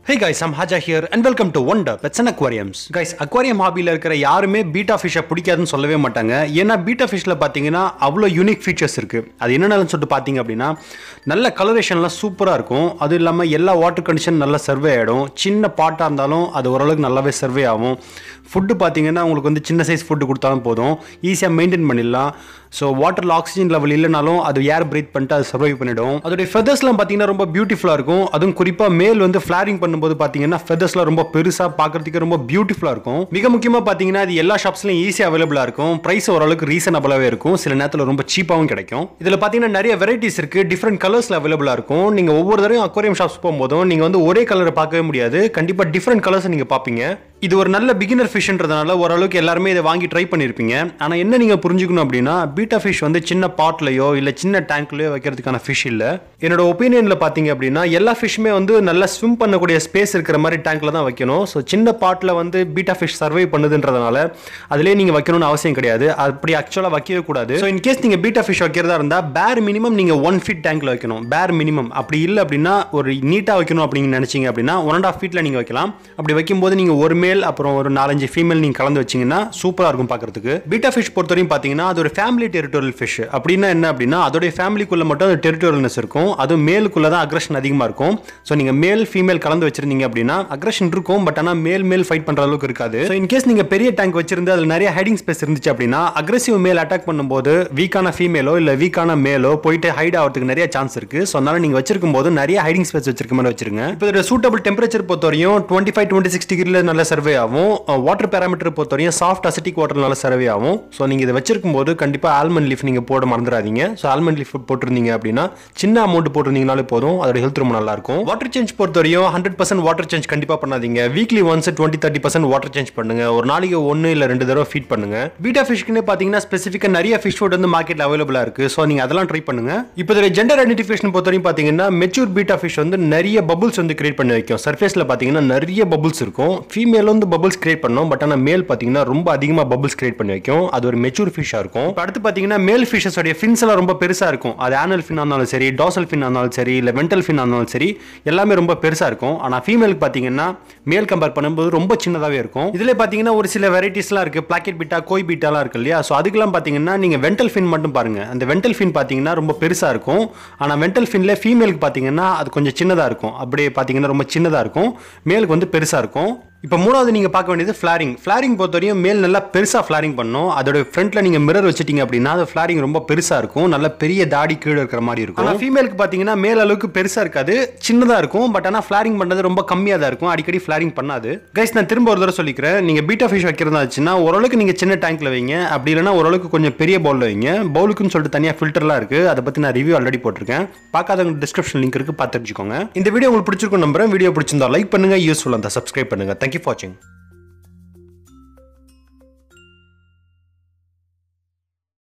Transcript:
hey guys I'm Haja here and welcome to wonder pets and aquariums guys aquarium ஹாபியில் இருக்கிற யாருமே beta ஃபிஷ்ஷை பிடிக்காதுன்னு சொல்லவே மாட்டாங்க ஏன்னா பீட்டா ஃபிஷ்ல பார்த்தீங்கன்னா அவ்வளோ யூனிக் ஃபீச்சர்ஸ் இருக்கு அது என்னென்னு சொல்லிட்டு பார்த்தீங்க அப்படின்னா நல்ல கலரேஷன்லாம் சூப்பராக இருக்கும் அது இல்லாமல் எல்லா வாட்டர் கண்டிஷன் நல்லா சர்வே ஆகிடும் சின்ன பாட்டாக இருந்தாலும் அது ஓரளவுக்கு நல்லாவே சர்வே ஆகும் ஃபுட்டு பார்த்தீங்கன்னா உங்களுக்கு வந்து சின்ன சைஸ் ஃபுட்டு கொடுத்தாலும் போதும் ஈஸியாக மெயின்டைன் பண்ணிடலாம் ஸோ வாட்டரில் ஆக்சிஜன் லெவல் இல்லைனாலும் அது ஏர் பிரீத் பண்ணிட்டு அது சர்வை பண்ணிடும் அதோடைய ஃபெதர்ஸ்லாம் பார்த்தீங்கன்னா ரொம்ப பியூட்டிஃபுல்லாக இருக்கும் அதுவும் குறிப்பாக மேல் வந்து ஃப்ளாரிங் பண்ணும்போது பார்த்தீங்கன்னா ஃபெதர்ஸ்லாம் ரொம்ப பெருசாக பார்க்கறதுக்கு ரொம்ப பியூட்டிஃபுல்லாக இருக்கும் மிக முக்கியமாக பார்த்தீங்கன்னா இது எல்லா ஷாப்ஸ்லையும் ஈஸியாக அவைலபிளாக இருக்கும் ப்ரைஸ் ஓரளவுக்கு ரீசனபிளாகவே இருக்கும் சில நேரத்தில் ரொம்ப சீப்பாகவும் கிடைக்கும் இதில் பார்த்தீங்கன்னா நிறைய வெரைட்டிஸ் இருக்குது டிஃப்ரெண்ட் கலர்ஸில் அவைலபிளாக இருக்கும் நீங்கள் ஒவ்வொரு தடவையும் அக்வாரியம் ஷாப்ஸ் போகும்போதும் நீங்கள் வந்து ஒரே கலரை பார்க்கவே முடியாது கண்டிப்பாக டிஃப்ரெண்ட் கலர்ஸ் நீங்கள் பார்ப்பீங்க இது ஒரு நல்ல பிகினர் ஃபிஷ்ன்றதுனால ஓரளவுக்கு எல்லாருமே இதை வாங்கி ட்ரை பண்ணியிருப்பீங்க ஆனால் என்ன நீங்கள் புரிஞ்சுக்கணும் அப்படின்னா பீட்டா ஃபிஷ் வந்து சின்ன பாட்லையோ இல்லை சின்ன டேங்க்லையோ வைக்கிறதுக்கான ஃபிஷ் இல்லை என்னோட ஒப்பீனியனில் பார்த்தீங்க அப்படின்னா எல்லா ஃபிஷ்ஷுமே வந்து நல்லா ஸ்விம் பண்ணக்கூடிய ஸ்பேஸ் இருக்கிற மாதிரி டேங்க்கில் தான் வைக்கணும் ஸோ சின்ன பாட்டில் வந்து பீட்டா ஃபிஷ் சர்வை பண்ணுதுன்றதுனால அதிலே நீங்கள் வைக்கணும்னு அவசியம் கிடையாது அப்படி ஆக்சுவலாக வைக்கவே கூடாது ஸோ இன்கேஸ் நீங்கள் பீட்டா ஃபிஷ் வைக்கிறதா இருந்தால் பேர் மினிமம் நீங்கள் ஒன் ஃபீட் டேங்க்கில் வைக்கணும் பேர் மினிமம் அப்படி இல்லை அப்படின்னா ஒரு நீட்டாக வைக்கணும் அப்படின்னு நினச்சிங்க அப்படின்னா ஒன் அண்ட் ஆஃப் ஃபீட்டில் நீங்கள் வைக்கலாம் அப்படி வைக்கும்போது நீங்கள் ஒரு மேல் அப்புறம் ஒரு நாலஞ்சு ஃபீமேல் நீங்கள் கலந்து வச்சிங்கன்னா சூப்பராக இருக்கும் பார்க்கறதுக்கு பீட்டா ஃபிஷ் பொறுத்தவரையும் பார்த்தீங்கன்னா அது ஒரு ஃபேமிலி டெரிட்டோரியல் ஃபிஷ் அப்படின்னா என்ன அப்படின்னா அதோடைய ஃபேமிலிக்குள்ளே மட்டும் அது டெரிட்டோரியல்னஸ் இருக்கும் அது மேலுக்குள்ளே தான் அக்ரஷன் அதிகமாக இருக்கும் ஸோ நீங்கள் மேல் ஃபீமேல் கலந்து வச்சிருந்தீங்க அப்படின்னா அக்ரஷன் இருக்கும் பட் ஆனால் மேல் மேல் ஃபைட் பண்ணுற அளவுக்கு இருக்காது ஸோ இன்கேஸ் நீங்கள் பெரிய டேங்க் வச்சிருந்து அதில் நிறைய ஹைடிங் ஸ்பேஸ் இருந்துச்சு அப்படின்னா அக்ரெசிவ் மேல் அட்டாக் பண்ணும்போது வீக்கான ஃபீமேலோ இல்லை வீக்கான மேலோ போயிட்டு ஹைட் ஆகிறதுக்கு நிறைய சான்ஸ் இருக்கு ஸோ அதனால நீங்கள் வச்சிருக்கும் போது நிறைய ஹைடிங் ஸ்பேஸ் வச்சிருக்க மாதிரி வச்சிருங்க இப்போ இதோட சூட்டபிள் டெம்பரேச்சர் பொறுத்தவரையும் டுவெண்ட்டி ஃபைவ் டுவெண்ட்டி சிக்ஸ் டிகிரியில் நல்ல சர்வே ஆகும் வாட்டர் பேராமீட்டர் பொறுத்தவரையும் சாஃப்ட் அசிட்டிக் வாட்டர் நல்ல சர்வே ஆகும் ஸோ நீங்கள் இதை வச்சிருக்கும் போது கண்டிப்பாக ஆல்மண்ட் லீஃப் நீங்கள் போட மறந்துடாதீங்க ஸோ ஆல்மண்ட் லீஃப் போட்டிருந்தீங்க அப்படின்னா சின்ன அமௌண்ட் போட்டிருந்தீங்கனாலே போதும் அதோட ஹெல்த் ரொம்ப நல்லா இருக்கும் வாட்டர் சேஞ்ச் பொறுத்தவரையும் ஹண்ட்ரட் பர்சன்ட் வாட்டர் சேஞ்ச் கண்டிப்பாக பண்ணாதீங்க weekly once twenty thirty percent water change பண்ணுங்க ஒரு நாளைக்கு ஒன்று இல்லை ரெண்டு தடவை ஃபீட் பண்ணுங்க பீட்டா ஃபிஷ்க்குன்னு பார்த்தீங்கன்னா ஸ்பெசிஃபிக்காக நிறைய ஃபிஷ் ஃபுட் வந்து மார்க்கெட்டில் அவைலபிளாக இருக்கு ஸோ நீங்கள் அதெல்லாம் ட்ரை பண்ணுங்க இப்போ இதில் ஜெண்டர் ஐடென்டிஃபிகேஷன் பொறுத்தவரையும் பார்த்தீங்கன்னா மெச்சூர் பீட்டா ஃபிஷ் வந்து நிறைய பபுள்ஸ் வந்து கிரியேட் பண்ணி வைக்கும் சர்ஃபேஸில் பார்த்தீங்கன்னா நிறைய பபுள்ஸ் இருக்கும் ஃபீமேல் வந்து பபுள்ஸ் கிரியேட் பண்ணோம் பட் ஆனால் மேல் பார்த்தீங்கன்னா ரொம்ப அதிகமாக பபுள்ஸ் கிரியேட் பண்ணி வைக்கும் அது ஒரு மெச்சூர் ஃபிஷ்ஷாக இருக்கும் இப்போ அடுத்து பார்த்தீங்கன்னா மேல் ஃபிஷஸோடைய ஃபின்ஸ் எல்லாம் ரொம்ப பெருசாக இருக்கும் அது ஆனல் ஃபின் இருந்தாலும் சரி டாசல் ஃபின் இருந்தாலும் சரி இல்லை வெண்டல் ஃபின் இருந்தாலும் சரி எல்லாமே ரொம்ப பெருசாக இருக்கும் ஆனால் ஃபீமேலுக்கு பார்த்தீங்கன்னா மேல் கம்பேர் பண்ணும்போது ரொம்ப சின்னதாகவே இருக்கும் இதில் பார்த்தீங்கன்னா ஒரு சில வெரைட்டிஸ்லாம் இருக்குது பிளாக்கெட் பீட்டா கோய் பீட்டாலாம் இருக்கு இல்லையா ஸோ அதுக்கெல்லாம் பார்த்தீங்கன்னா நீங்கள் வெண்டல் ஃபின் மட்டும் பாருங்க அந்த வெண்டல் ஃபின் பார்த்தீங்கன்னா ரொம்ப பெருசாக இருக்கும் ஆனால் வெண்டல் ஃபின்ல ஃபீமேலுக்கு பார்த்தீங்கன்னா அது கொஞ்சம் சின்னதாக இருக்கும் அப்படியே பார்த்தீங்கன்னா ரொம்ப சின்னதாக இருக்கும் மேலுக்கு வந்து பெருசாக இருக்கும் இப்போ மூணாவது நீங்கள் பார்க்க வேண்டியது ஃப்ளாரிங் ஃப்ளாரிங் பொறுத்தவரையும் மேல் நல்லா பெருசாக ஃப்ளாரிங் பண்ணும் அதோட ஃப்ரண்ட்டில் நீங்கள் மிரர் வச்சிட்டீங்க அப்படின்னா அது ஃப்ளாரிங் ரொம்ப பெருசாக இருக்கும் நல்ல பெரிய தாடி கீழே இருக்கிற மாதிரி இருக்கும் ஆனால் ஃபீமேலுக்கு பார்த்தீங்கன்னா மேல் அளவுக்கு பெருசாக இருக்காது சின்னதாக இருக்கும் பட் ஆனால் ஃப்ளாரிங் பண்ணுறது ரொம்ப கம்மியாக தான் இருக்கும் அடிக்கடி ஃப்ளாரிங் பண்ணாது கைஸ் நான் திரும்ப ஒரு தடவை சொல்லிக்கிறேன் நீங்கள் பீட்டா ஃபிஷ் வைக்கிறதா இருந்துச்சுன்னா ஓரளவுக்கு நீங்கள் சின்ன டேங்க்ல வைங்க அப்படி இல்லைன்னா ஓரளவுக்கு கொஞ்சம் பெரிய பவுலில் வைங்க பவுலுக்குன்னு சொல்லிட்டு தனியாக ஃபில்டர்லாம் இருக்குது அதை பற்றி நான் ரிவ்யூ ஆல்ரெடி போட்டிருக்கேன் பார்க்காதவங்க டிஸ்கிரிப்ஷன் லிங்க் இருக்குது பார்த்து தெரிஞ்சுக்கோங்க இந்த வீடியோ உங்களுக்கு பிடிச்சிருக்கும் நம்புறேன் வீடியோ பிடிச்சிருந்தா லைக் பண்ணுங்க யூஸ்ஃபுல்லாக இருந்தால் சப்ஸ்கிரைப் பண்ணுங்க தேங்க்யூ ஃபார் வாட்சிங்